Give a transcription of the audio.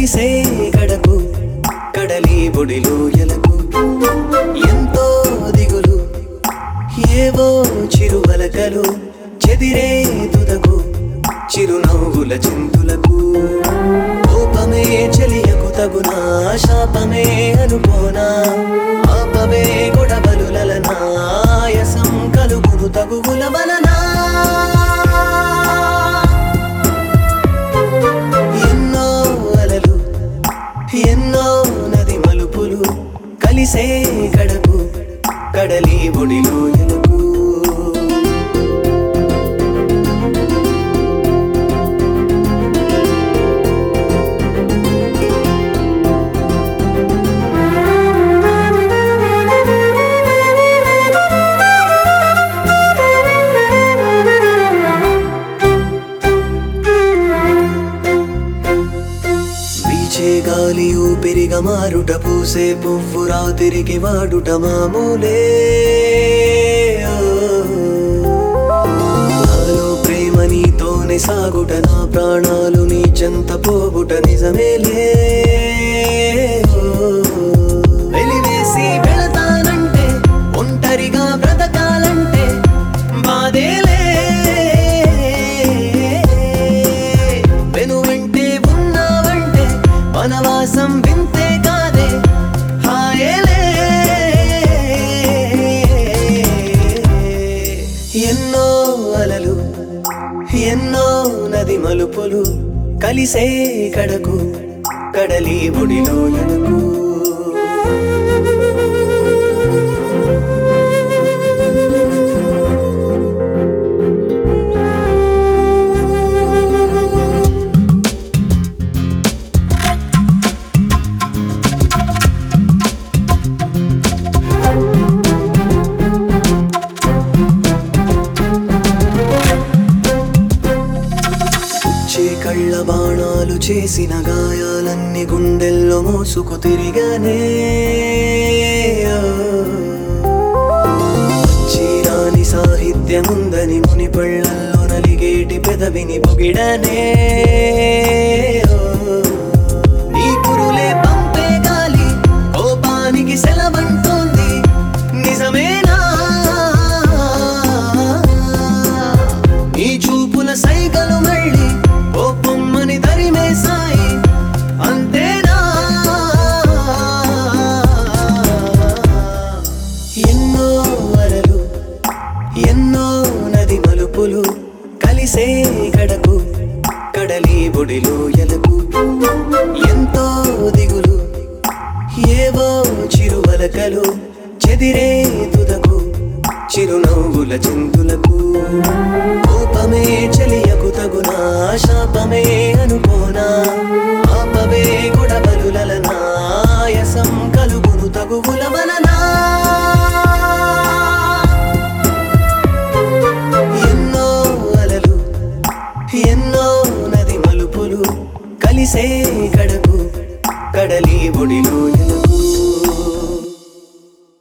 కలిసే గడకు కడలి బొడిలో ఎలకు ఎంతో దిగులు ఏవో చిరువలకలు చెదిరే తుదకు చిరునవ్వుల చింతులకు కోపమే చెలియకు తగునా శాపమే అనుకోనా ఆపవే గొడవలులనా ఆయాసం కలుగును తగువుల వలనా ఎన్నో అలలు ఎన్నో నది మలుపులు కలిసే గడకు కడలి ఒడిలో ఎలుగు వీచే గాలి ఊపిరిగా మారుట పూసే పువ్వు రాతిరికి వాడుట మామూలే నాలో ప్రేమ నీతోనే సాగుట నా ప్రాణాలు నీ చెంత పోగుట నిజమేలే వెలివేసి వెళతానంటే ఒంటరిగా బ్రతకాలంటే బాధేలే వెనువెంటే ఉన్నావంటే వనవాసం వింతే కాదే హాయేలే ఎన్నో అలలు ఎన్నో నది మలుపులు కలిసే కడకు కడలి ఒడిలో ఎనుకు చే కళ్ళ బాణాలు చేసిన గాయాలన్నీ గుండెల్లో మోసుకు తిరిగానే చీరాని సాహిత్యముందని ముని పళ్ళల్లో నలిగేటి పెదవిని పొగిడనే ఈ కురులే పంపే గాలి కోపానికి సెలవంటోంది నిజమేనా ఈ చూపుల సైగలు మళ్ళీ ఓ పొమ్మని తరిమే సాయి అంతేనా ఎన్నో అలలు ఎన్నో నది మలుపులు కలిసే గడకు కడలి బొడిలో ఎలకు ఎంతో దిగులు ఏవో చిరువలకలు చెదిరే తుదకు చిరునవ్వుల చింతులకు కోపమే చెలియకు తగునా శాపమే అనుకోనా ఆపవే గొడవలులనా ఆయాసం కలుగును తగువుల వలనా ఎన్నో అలలు ఎన్నో నది మలుపులు కలిసే గడకు కడలి ఒడిలో ఎలుగు